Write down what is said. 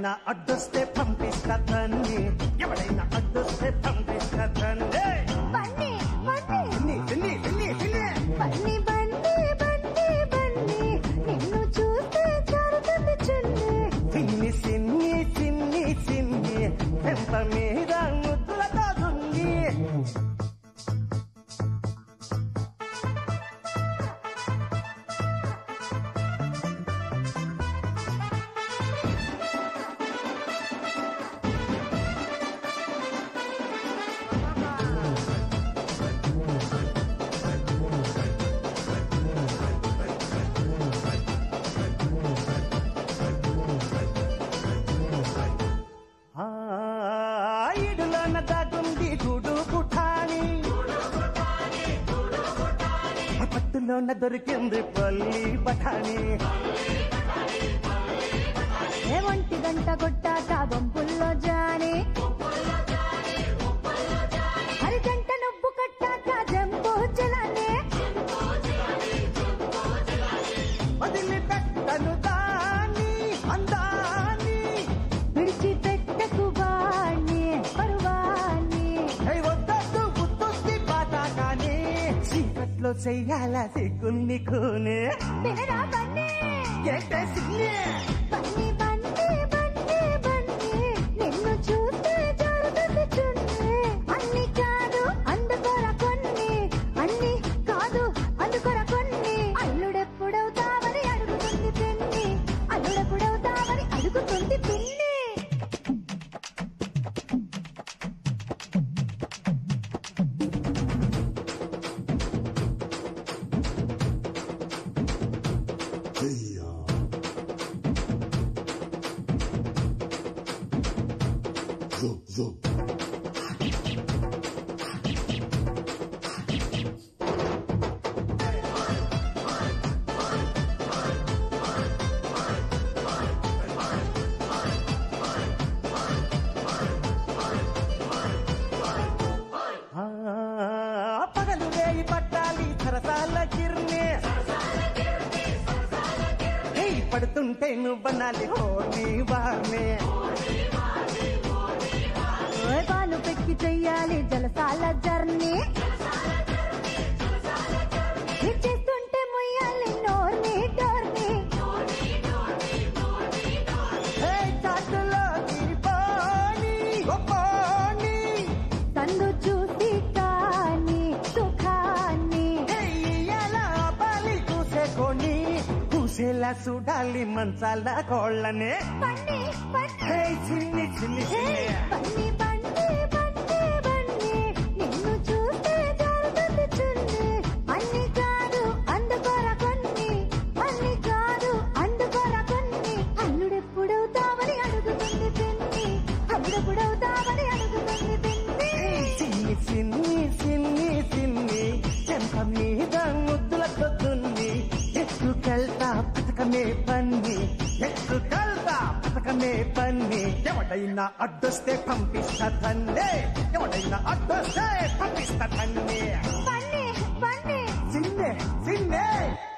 ఎవడైనా అడ్డొస్తే పంపిస్తా తన్ని ఎవడైనా అడ్డొస్తే పంపిస్తా తన్ని బండి బండి తిన్ని తిన్ని తిన్ని తిన్ని బండి బండి బండి బండి నిన్ను చూస్తే జరుగుతుంది చున్ని చిన్ని చిన్ని చిన్ని చిన్ని పెంప మీద ముద్దులతో దున్ని ఆ ఇడులోన దాగుంది గూడు పుఠాని పట్టులోన దొరికింది పల్లి బఠాని ఏ ఒంటి గంట కొట్టాక బొంపుల్లో జాని హరి గంట నొబ్బు కట్టాక జంబో జలానే వదిలిపెట్టను దాని అందాని విడిచిపెట్టకు వాణ్ణి పరువాణ్ణి హై వద్దొద్దు గుర్తొచ్చి పాట కానీ చీకట్లో చెయ్యాల సిగ్గుల్ని కూనే వినరా బండి ఏంటే సిగ్నే బండి బండి బండి బండి నిన్ను చూస్తే జరుగుతుంది చున్ని అన్ని కాదు అందుకోర కొన్ని అన్ని కాదు అందుకోర కొన్ని అల్లుడెప్పుడవుతావని అడుగుతుంది పిన్ని అల్లుడెప్పుడవుతావని అడుగుతుంది పిన్ని Zoom, zoom. ఆ, పగలు వేయి పట్టాలి సరసాల కిర్నే ఏయ్, పడుతుంటే నువ్వనాలి హోనీ వార్నే ఓయ్ పాలు పెక్కి చెయ్యాలి జలసాల జర్నీ చేస్తుంటే మొయ్యాలి నోర్ని డోర్ని ఏయ్, చాటులో తిరిపోని, ఓ పోని. సందు చూసి కాని సుఖాన్ని ఏయ్, ఇయ్యాల ఆపాలి కూసేకొని కూసేలా చూడాలి మంచాల కోళ్ళనే బండి బండి ఏయ్, చిన్ని చిన్ని హే, చిన్ని బండి బండి బండి బండి నిన్ను చూస్తే జరుగుతుంది చున్ని అన్ని కాదు అందుకోర కొన్ని అన్ని కాదు అందుకోర కొన్ని అల్లుడెప్పుడవుతావని అడుగుతుంది పిన్ని అల్లుడెప్పుడవుతావని అడుగుతుంది పిన్ని చిన్ని చిన్ని చిన్ని చిన్ని చెంప మీద ముద్దుల కొద్దుంది ఎత్తుకెళ్తా పథకమే పన్ని ఎత్తుకెళ్తా పథకమే పన్ని ఎవడైనా అడ్డొస్తే పంపిస్తా తండ్రి ఎవడైనా అడ్డొస్తే పంపిస్తా తండ్రి బండి బండి చిన్నే చిన్నే